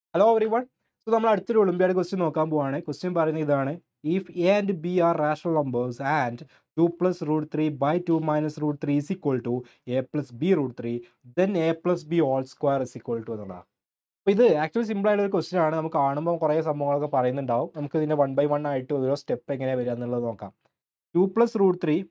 hello every one so നമ്മൾ അടുത്തൊരു olympiad question നോക്കാൻ പോവാണ് ക്വസ്റ്റ്യൻ പറയുന്നത് ഇതാണ് if A and B are rational numbers and two plus root three by two minus root three is equal to A plus B root three then A plus B whole square is equal to എന്നുള്ളതാണ് അപ്പോൾ ഇത് actually simple ആയിട്ടുള്ള ഒരു question ആണ് നമുക്ക് കാണുമ്പോൾ കുറേ സംഭവങ്ങളൊക്കെ പറയുന്നുണ്ടാവും നമുക്ക് ഇതിൻ്റെ വൺ ബൈ വൺ ആയിട്ട് ഓരോ സ്റ്റെപ്പ് എങ്ങനെ വരിക എന്നുള്ളത് നോക്കാം two plus root three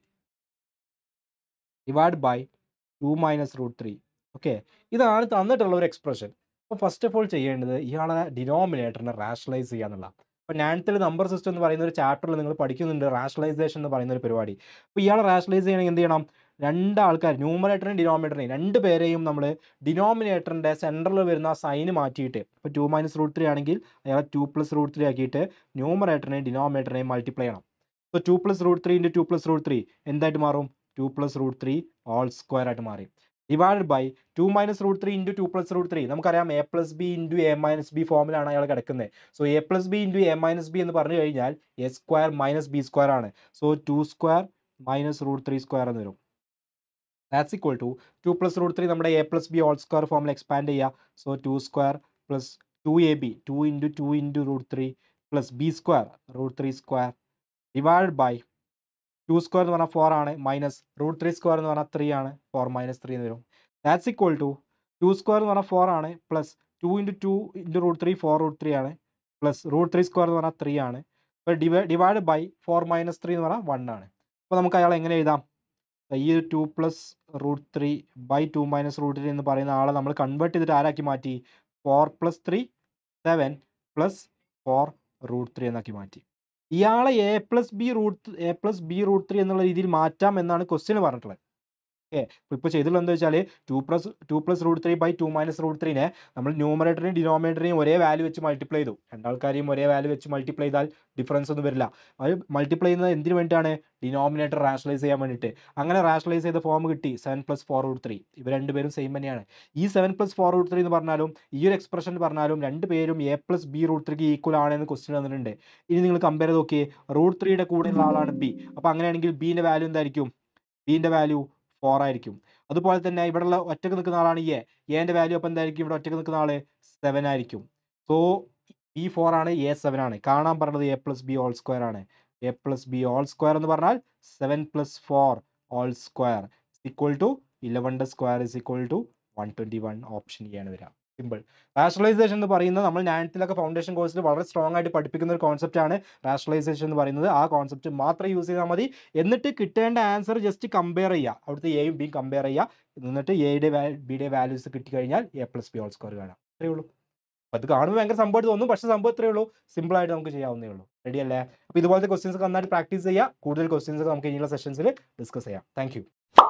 divide by two minus root three okay ഇതാണ് തന്നിട്ടുള്ള ഒരു എക്സ്പ്രഷൻ അപ്പോൾ ഫസ്റ്റ് ഓഫ് ഓൾ ചെയ്യേണ്ടത് ഇയാളെ ഡിനോമിനേറ്ററിനെ റാഷണലൈസ് ചെയ്യുക എന്നുള്ള അപ്പോൾ നയൻത്തിൽ നമ്പർ സിസ്റ്റം എന്ന് പറയുന്ന ഒരു ചാപ്റ്ററിൽ നിങ്ങൾ പഠിക്കുന്നുണ്ട് റാഷണലൈസേഷൻ എന്ന് പറയുന്ന ഒരു പരിപാടി അപ്പോൾ ഇയാളെ റാഷണലൈസ് ചെയ്യണമെങ്കിൽ എന്ത് ചെയ്യണം രണ്ട് ആൾക്കാർ ന്യൂമറേറ്ററിനും ഡിനോമിനേറ്ററിനെയും രണ്ട് പേരെയും നമ്മൾ ഡിനോമിനേറ്ററിൻ്റെ സെൻറ്ററിൽ വരുന്ന ആ സൈന് മാറ്റിയിട്ട് ഇപ്പോൾ ടു മൈനസ് റൂട്ട് ത്രീ ആണെങ്കിൽ അയാളെ ടു പ്ലസ് റൂട്ട് ത്രീ ആക്കിയിട്ട് ന്യൂമറേറ്ററിനെയും ഡിനോമിനേറ്ററിനെയും മൾട്ടിപ്ലൈ ചെയ്യണം അപ്പോൾ two plus root three into two plus root three എന്തായിട്ട് മാറും two plus root three whole square ആയിട്ട് മാറി divide by two minus root three into two plus root three നമുക്കറിയാം A plus B into A minus B ഫോമിലാണ് അയാൾ കിടക്കുന്നത് so A plus B into A minus B എന്ന് പറഞ്ഞു കഴിഞ്ഞാൽ A square minus B square ആണ് so two square minus root three square എന്ന് വരും that's equal to two plus root three നമ്മുടെ A plus B whole square ഫോമിൽ expand ചെയ്യുക so two square plus two A B two into two into root three plus B square root three square divide by two square എന്ന് പറഞ്ഞാൽ four ആണ് minus root three square എന്ന് പറഞ്ഞാൽ three ആണ് four minus three എന്ന് വരും that's equal to two square എന്ന് പറഞ്ഞാൽ ഫോർ ആണ് plus two into two into root three four root three ആണ് പ്ലസ് റൂട്ട് ത്രീ സ്ക്വയർ എന്ന് പറഞ്ഞാൽ ത്രീ ആണ് അപ്പോൾ divi divide by four minus three എന്ന് പറഞ്ഞാൽ വൺ ആണ് അപ്പോൾ നമുക്ക് അയാൾ എങ്ങനെ എഴുതാം ഈ two plus root three by two minus root three എന്ന് പറയുന്ന ആളെ നമ്മൾ കൺവേർട്ട് ചെയ്തിട്ട് ആരാക്കി മാറ്റി four plus three seven plus four root three എന്നാക്കി മാറ്റി ഇയാളെ A plus B root A plus B root three എന്നുള്ള രീതിയിൽ മാറ്റാം എന്നാണ് ക്വസ്റ്റ്യൻ പറഞ്ഞിട്ടുള്ളത് ഓക്കെ ഇപ്പോൾ ചെയ്തിട്ടുള്ളത് എന്താ വെച്ചാൽ two plus two plus root three by two minus root ത്രീനെ നമ്മൾ ന്യൂമറേറ്ററിനെയും ഡിനോമിനേറ്ററിനെയും ഒരേ വാല്യൂ വെച്ച് മൾട്ടിപ്ലൈ ചെയ്തു രണ്ടാൾക്കാരെയും ഒരേ വാല്യൂ വെച്ച് മൾട്ടിപ്ലൈ ചെയ്താൽ ഡിഫറൻസ് ഒന്നും വരില്ല അത് മൾട്ടിപ്ലൈ ചെയ്യുന്നത് എന്തിനു വേണ്ടിയിട്ടാണ് ഡിനോമിനേറ്റർ റാഷണലൈസ് ചെയ്യാൻ വേണ്ടിയിട്ട് അങ്ങനെ റാഷണലൈസ് ചെയ്ത ഫോം കിട്ടി seven plus four root three ഇവർ രണ്ടുപേരും സെയിം തന്നെയാണ് ഈ seven plus four root three എന്ന് പറഞ്ഞാലും ഈ ഒരു എക്സ്പ്രഷൻ പറഞ്ഞാലും രണ്ട് പേരും എ പ്ലസ് ബി റൂട്ട് ത്രീക്ക് ഈക്വൽ ആണെന്ന് ക്വസ്റ്റ്യൻ വന്നിട്ടുണ്ട് ഇനി നിങ്ങൾ കമ്പയർ ചെയ്ത് നോക്കിയേ റൂട്ട് ത്രീയുടെ കൂടെയുള്ള ആളാണ് ബി അപ്പോൾ അങ്ങനെയാണെങ്കിൽ ബീൻ്റെ വാല്യൂ എന്തായിരിക്കും ബീൻ്റെ വാല്യൂ ഫോർ ആയിരിക്കും അതുപോലെ തന്നെ ഇവിടെയുള്ള ഒറ്റക്ക് നിൽക്കുന്ന ആളാണ് എ എൻ്റെ വാല്യൂ അപ്പോൾ എന്തായിരിക്കും ഇവിടെ ഒറ്റക്ക് നിൽക്കുന്ന ആൾ സെവൻ ആയിരിക്കും സോ ബി ഫോർ ആണ് എ സെവൻ ആണ് കാണാൻ പറഞ്ഞത് A plus B whole square ആണ് A plus B whole square എന്ന് പറഞ്ഞാൽ seven plus four whole square equal to ഇലവൻ്റെ square is equal to one twenty one option E ആണ് വരിക സിമ്പിൾ റാഷണലൈസേഷൻ എന്ന് പറയുന്നത് നമ്മൾ നയൻത്തിലൊക്കെ ഫൗണ്ടേഷൻ കോഴ്സിൽ വളരെ സ്ട്രോങ് ആയിട്ട് പഠിപ്പിക്കുന്ന ഒരു കോൺസെപ്റ്റ് ആണ് റാഷണലൈസേഷൻ എന്ന് പറയുന്നത് ആ കോൺസെപ്റ്റ് മാത്രം യൂസ് ചെയ്താൽ മതി എന്നിട്ട് കിട്ടേണ്ട ആൻസർ ജസ്റ്റ് കമ്പയർ ചെയ്യുക അവിടുത്തെ എയും ബിയും കമ്പയർ ചെയ്യുക എന്നിട്ട് എയുടെ ബിയുടെ വാല്യൂസ് കിട്ടിക്കഴിഞ്ഞാൽ A plus B whole score കാണാം അത്രയേ ഉള്ളൂ അപ്പോൾ അത് കാണുമ്പോൾ ഭയങ്കര സംഭവമായിട്ട് തോന്നും പക്ഷേ സംഭവം ഇത്രയേ ഉള്ളൂ സിമ്പിളായിട്ട് നമുക്ക് ചെയ്യാവുന്നേ ഉള്ളൂ റെഡി അല്ലേ അപ്പോൾ ഇതുപോലത്തെ ക്വസ്റ്റ്യൻസ് ഒക്കെ നന്നായിട്ട് പ്രാക്ടീസ് ചെയ്യുക കൂടുതൽ ക്വസ്റ്റ്യൻസ് ഒക്കെ നമുക്ക് ഇനിയുള്ള സെഷൻസിൽ ഡിസ്കസ് ചെയ്യാം താങ്ക്